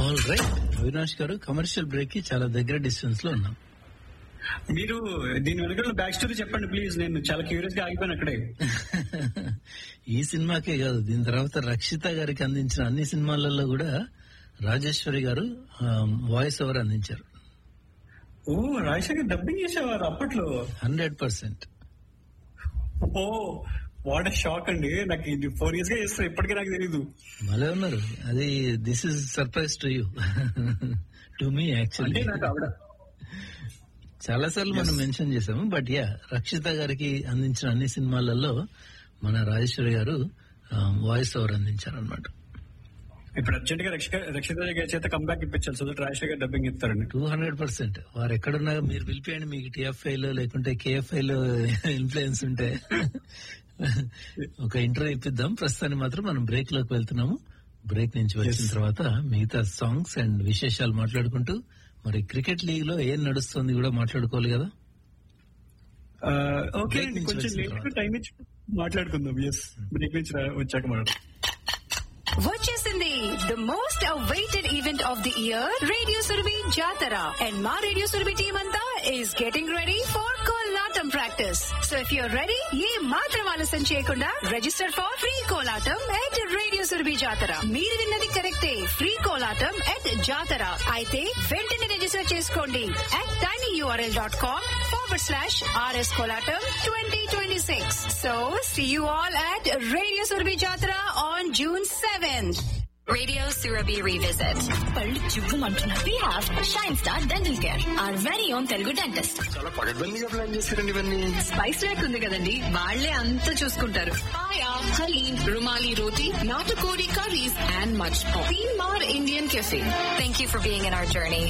All right Avinash గారు commercial break కి చాలా దగ్గర డిస్టెన్స్ లో ఉన్నాం మీరు దీని వెనక బ్యాక్ స్టోరీ చెప్పండి ప్లీజ్ నేను చాలా క్యూరియస్ గా ఆగిపోయాను అక్కడే ఈ సినిమాకే కాదు దీని తర్వాత రక్షిత గారికి అందించిన అన్ని సినిమాలలో కూడా రాజేశ్వరి గారు వాయిస్ ఓవర్ అందించారు ఓ రాజశేఖర్ డబ్బింగ్ చేసేవారు అప్పట్లో hundred percent oh what shock అండి నాకు ఇది ఫోర్ ఇయర్స్ గా చేస్తారు ఇప్పటికీ నాకు తెలియదు భలే ఉన్నారు అది this is surprise to you to me అంటే యాక్చువల్లీ నాకు ఆవిడ చాలా సార్లు మనం మెన్షన్ చేసాము బట్ యా రక్షిత గారికి అందించిన అన్ని సినిమాలలో మన రాజేశ్వరి గారు వాయిస్ ఓవర్ అందించారు అనమాట ఇప్పుడు అర్జెంట్ గా రక్షిత రక్షిత గారి చేత కంబ్యాక్ ఇప్పించాలి సో దట్ రాజశేఖర్ డబ్బింగ్ ఇస్తారండి టూ హండ్రెడ్ పర్సెంట్ వారు ఎక్కడున్నా మీరు పిలిపియండి మీకు టిఎఫ్ఐ లో లేకుంటే కేఎఫ్ఐ లో ఇన్ఫ్లుయెన్స్ ఉంటే ఒక ఇంటర్వ్యూ ఇప్పిద్దాం ప్రస్తుతానికి మాత్రం మనం బ్రేక్ లోకి వెళ్తున్నాము బ్రేక్ నుంచి వచ్చిన Yes. తర్వాత మిగతా సాంగ్స్ అండ్ విశేషాలు మాట్లాడుకుంటూ మరి క్రికెట్ లీగ్ లో ఏం నడుస్తుంది కూడా మాట్లాడుకోవాలి కదా ఓకే Break అండి నుంచి కొంచెం వచ్చిన లేట్ తర్వాత. టైం ఇచ్చి మాట్లాడుకుందాం ఎస్ బ్రేక్ నుంచి రా- వచ్చాక మాట్లాడు వచ్చేసింది the most awaited event of the year radio Surabhi Jatara and మా రేడియో సురభి టీమ్ అంతా is getting ready for Kolatam practice so if you're ready ఏ మాత్రం ఆలస్యం చేయకుండా register for free Kolatam at radio Surabhi Jatara మీరు విన్నది కరెక్టే ఫ్రీ కోలాటం ఎట్ జాతర అయితే వెంటనే రిజిస్టర్ చేసుకోండి at tiny URL dot com forward slash RS Kolatam twenty twenty six so see you all at radio Surabhi Jatara on June seventh Radio Surabhi Revisit. పళ్ళు చువ్వమంటున్నారు. We have Shine Star Dental Care, our very own Telugu dentist. చాలా పగడ్బందీగా plan చేశారండి ఇవన్నీ spice rack ఉంది కదండి వాళ్లే అంతా చూసుకుంటారు Paya, Halim, Rumali Roti, Natakori curries, and much more. Mar Indian Cafe. Thank you for being in our journey.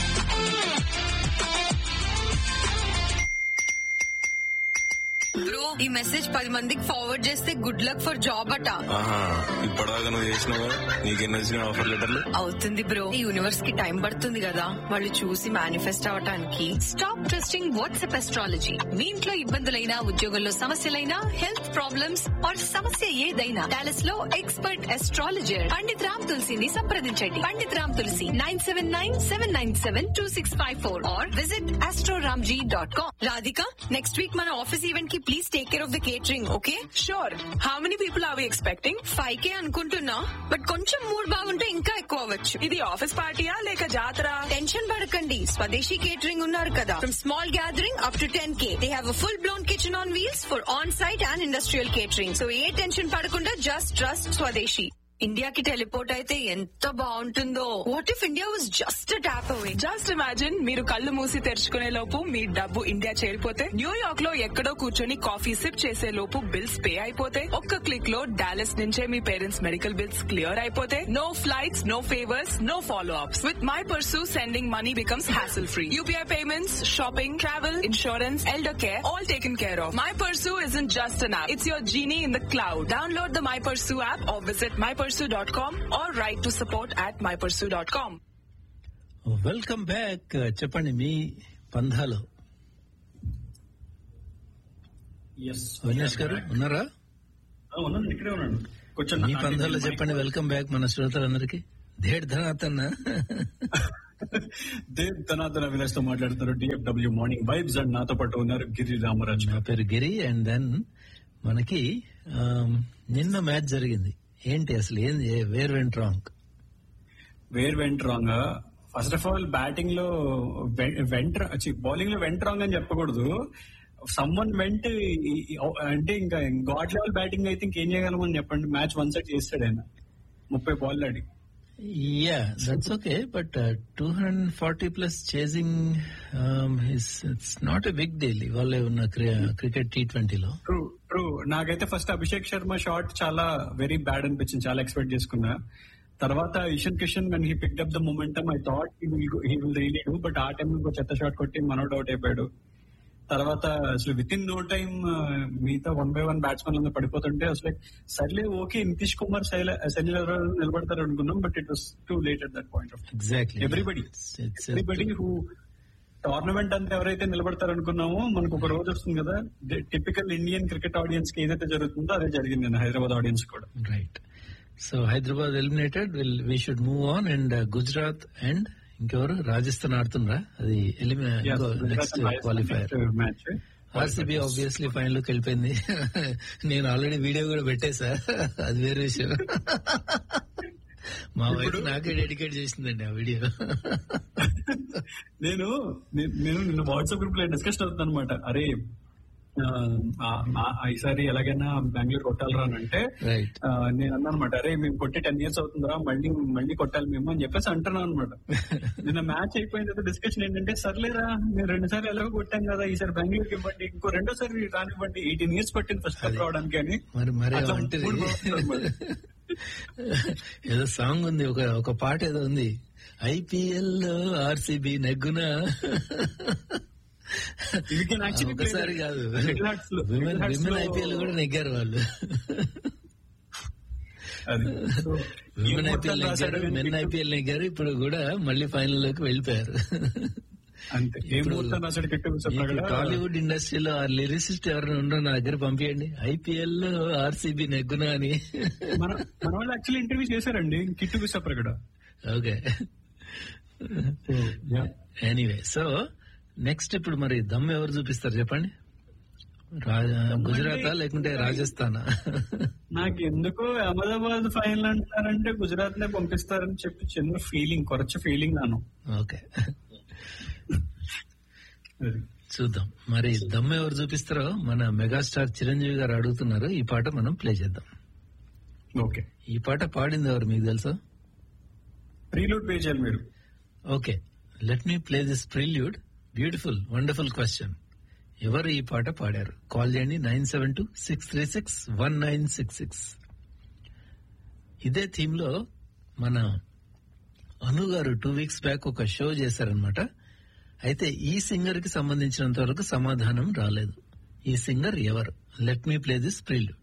Bro ఈ మెసేజ్ పది మందికి ఫార్వర్డ్ చేస్తే గుడ్ లక్ ఫర్ జాబ్ అట ఆహా ఇప్పటిదాకా నువ్వు చేసినావా నీకెన్ని వచ్చినాయి ఆఫర్ లెటర్లు అవుతుంది బ్రో ఈ యూనివర్స్ కి టైం పడుతుంది కదా వాళ్ళు చూసి మేనిఫెస్ట్ అవటానికి స్టాప్ ట్రస్టింగ్ వాట్సాప్ ఎస్ట్రాలజీ మీ ఇంట్లో ఇబ్బందులైనా ఉద్యోగంలో సమస్యలైనా హెల్త్ ప్రాబ్లమ్స్ ఆర్ సమస్య ఏదైనా డాలస్ లో ఎక్స్పర్ట్ ఎస్ట్రాలజర్ పండిత్ రామ్ తులసిని సంప్రదించండి Pandit Ram Tulasi nine seven nine seven nine seven two six five four or visit astroramji dot com Radhika next week మన ఆఫీస్ ఈవెంట్ కి please take care of the catering okay sure how many people are we expecting five K అనుకుంటున్నా but కొంచెం mood బాగుంటే ఇంకా ఎక్కువ అవ్వచ్చు ఇది office పార్టీయా లేక జాతర టెన్షన్ పడకండి స్వదేశీ కేటరింగ్ ఉన్నారు కదా from small gathering up to ten K they have full blown kitchen on wheels for on site and industrial catering so ఏ టెన్షన్ పడకుండా జస్ట్ ట్రస్ట్ స్వదేశీ ఇండియాకి టెలిపోర్ట్ అయితే ఎంత బాగుంటుందో what if India was just tap away just imagine మీరు కళ్ళు మూసి తెరుచుకునే లోపు మీ డబ్బు ఇండియా చేరిపోతే న్యూయార్క్ లో ఎక్కడో కూర్చొని కాఫీ సిప్ చేసే లోపు బిల్స్ పే అయిపోతే ఒక్క క్లిక్ లో డాలస్ నుంచే మీ పేరెంట్స్ మెడికల్ బిల్స్ క్లియర్ అయిపోతే no flights no favours no follow ups with My Pursu sending money becomes hassle free UPI payments shopping travel insurance elder care all taken care of My Pursu is in just an app it's your genie in the cloud download the My Pursu app or visit My Pursu dot com or write to support at My Pursu dot com welcome back చెప్పండి మీ పంధాలో yes Avinash గారు ఉన్నారా ఉన్నాను ఇక్కడే ఉన్నాను కొంచెం మీ పంధాలో చెప్పండి welcome back మన శ్రోతలందరికీ ధేడ్ ధనాతన్న దేవ్ ధనాధన విలాస్ తో మాట్లాడుతున్నారు డిఎఫ్డబ్ల్యూ మార్నింగ్ వైబ్స్ అండ్ నాతో పాటు ఉన్నారు గిరి రామరాజు నా పేరు గిరి అండ్ దెన్ మనకి ఆమ్, నిన్న మ్యాచ్ జరిగింది ఏంటి అసలు ఏంది where went wrong where went wrong first of all batting లో వెంట్ బౌలింగ్ లో వెంట్ రాంగ్ అని చెప్పకూడదు సమ్మన్ వెంట్ అంటే ఇంకా గాడ్ లెవెల్ బ్యాటింగ్ అయితే ఇంకేం చేయగలమని చెప్పండి మ్యాచ్ వన్ సైడ్ చేస్తాడు ఆయన ముప్పై బాల్ ఆడి yeah that's okay but two hundred forty plus chasing it's not a big deal ఇవాళ ఉన్న క్రికెట్ టీ ట్వంటీలో ట్రూ ట్రూ నాకైతే ఫస్ట్ అభిషేక్ శర్మ షాట్ చాలా వెరీ బ్యాడ్ అనిపించింది చాలా ఎక్స్పెక్ట్ చేసుకున్నా తర్వాత Ishan Kishan when he pick up the momentum I thought he will really do but ఆ టైం ఇంకో చెత్త షాట్ కొట్టి మనోడ్ అవుట్ అయిపోయాడు తర్వాత అసలు విత్ ఇన్ నో టైం మిగతా వన్ బై వన్ బ్యాట్స్మెన్ అందరూ పడిపోతుంటే అసలు సర్లే ఓకే నితీష్ కుమార్ సైని నిలబడతారు అనుకున్నాం but it was too late at that point of exactly Everybody. Everybody who tournament అంతా ఎవరైతే నిలబడతారు అనుకున్నామో మనకు ఒక రోజు వస్తుంది కదా టిపికల్ ఇండియన్ క్రికెట్ ఆడియన్స్ కి ఏదైతే జరుగుతుందో అదే జరిగింది నిన్న హైదరాబాద్ ఆడియన్స్ కూడా right so Hyderabad eliminated will we should move on and Gujarat and ఇంకెవరు రాజస్థాన్ ఆడుతుండ్రా అది next qualifier match RCB obviously final లోకి వెళ్ళిపోయింది నేను ఆల్రెడీ వీడియో కూడా పెట్టేశా అది వేరే విషయం మా వైఫ్ నాకే డెడికేట్ చేసిందండి ఆ వీడియో నేను నే- నేను నిన్న వాట్సాప్ గ్రూప్ లో డిస్కషన్ అవుతుంది అనమాట అరే ఆ, ఆ, ఆ, ఈసారి ఎలాగైనా బెంగళూరు కొట్టాలరా అని అంటే రైట్ ఆ, నేను అన్నా అనమాట అరే మేము కొట్టి టెన్ ఇయర్స్ అవుతుందిరా మళ్ళీ మళ్ళీ కొట్టాలి మేము అని చెప్పేసి అంటున్నాను అనమాట నిన్న మ్యాచ్ అయిపోయిన తర్వాత డిస్కషన్ ఏంటంటే సర్లేరా మేము రెండు సార్లు ఎలాగో కొట్టాం కదా ఈసారి బెంగళూరుకి ఇవ్వండి ఇంకో రెండోసారి రానివ్వండి ఎయిటీన్ ఇయర్స్ పట్టింది ఫస్ట్ కప్ రావడానికి అని మరి మరి అట్లా వంటిది మూడు బాగుంది అన్నమాట. ఏదో సాంగ్ ఉంది ఒక ఒక పాట ఏదో ఉంది ఐపీఎల్ లో ఆర్సీబీ నెగ్గున We can actually play ఒకసారి that. కాదు Little Hearts లో- విమెన్ Little Hearts విమెన్ లో- ఐపీఎల్ కూడా నెగ్గారు వాళ్ళు అది So, విమెన్ ఏ ఐపీఎల్ మొత్తం రాశాడు నెగ్గారు అని మెన్ మీకు- ఐపీఎల్ నెగ్గారు ఇప్పుడు కూడా మళ్ళీ ఫైనల్ లోకి వెళ్ళిపోయారు అంతే ఏ ఇప్పుడు- ముహూర్తం రాశాడు కిట్టు మీకు విశ్వప్రగడ టాలీవుడ్ ఇండస్ట్రీలో ఆ లిరిసిస్ట్ ఎవరైనా ఉండో నా దగ్గర పంపించండి ఐపీఎల్ లో ఆర్సీబీ నెగ్గున అని మన మన వాళ్ళు యాక్చువల్లీ ఇంటర్వ్యూ చేశారండి Kittu Vishwapragada okay anyway so next ఇప్పుడు మరి దమ్ ఎవరు చూపిస్తారు చెప్పండి రా- గుజరాతా లేకుంటే రాజస్థానా నాకు ఎందుకో అహ్మదాబాద్ ఫైనల్ అంటారంటే గుజరాత్ నే పంపిస్తారని చెప్పి చిన్న ఫీలింగ్ కొరచ ఫీలింగ్ నాను ఓకే చూద్దాం మరి దమ్ ఎవరు చూపిస్తారో మన మెగాస్టార్ చిరంజీవి గారు అడుగుతున్నారు ఈ పాట మనం ప్లే చేద్దాం ఓకే ఈ పాట పాడింది ఎవరు మీకు తెలుసా ప్రీలూడ్ పే చేయాలి మీరు okay let me play this prelude beautiful wonderful question ఎవరు ఈ పాట పాడారు కాల్ చేయండి nine seven two six three six one nine six six ఇదే థీమ్ లో మన అను గారు టూ వీక్స్ బ్యాక్ ఒక షో చేశారనమాట అయితే ఈ సింగర్ కి సంబంధించినంత వరకు సమాధానం రాలేదు ఈ సింగర్ ఎవరు let me play this prelude